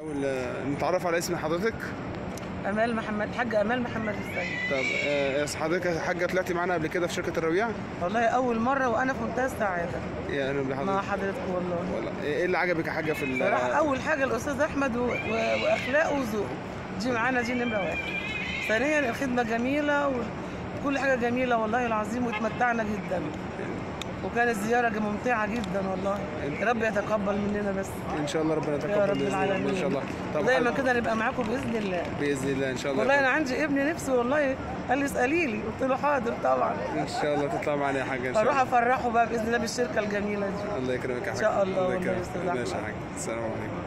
نتعرف على اسم حضرتك امال محمد حاجه امال محمد السيد طب آه، حضرتك يا حاجه طلعتي معانا قبل كده في شركه الربيع والله اول مره وانا في منتهى السعاده يعني مع بحضرتك حضرتك والله والله ايه اللي عجبك يا حاجه في ال- صراحه اول حاجه الاستاذ احمد و... و... واخلاقه وذوقه دي معانا دي نمره واحد ثانيا الخدمه جميله وكل حاجه جميله والله العظيم واتمتعنا جدا وكانت زياره ممتعه جدا والله يا رب يتقبل مننا بس ان شاء الله ربنا يا يتقبل رب بإذن الله. العالمين ان شاء الله طب دايما حضرتك- كده نبقى معاكم باذن الله باذن الله ان شاء الله والله انا عندي ابني نفسه والله قال لي اسالي لي قلت له حاضر طبعا ان شاء الله تطلع معانا يا حاجه ان شاء اروح الله افرحه بقى باذن الله بالشركه الجميله دي الله يكرمك يا حاج إن شاء الله الله والله يكرمك يستر ماشي يا أحمد. حاج السلام عليكم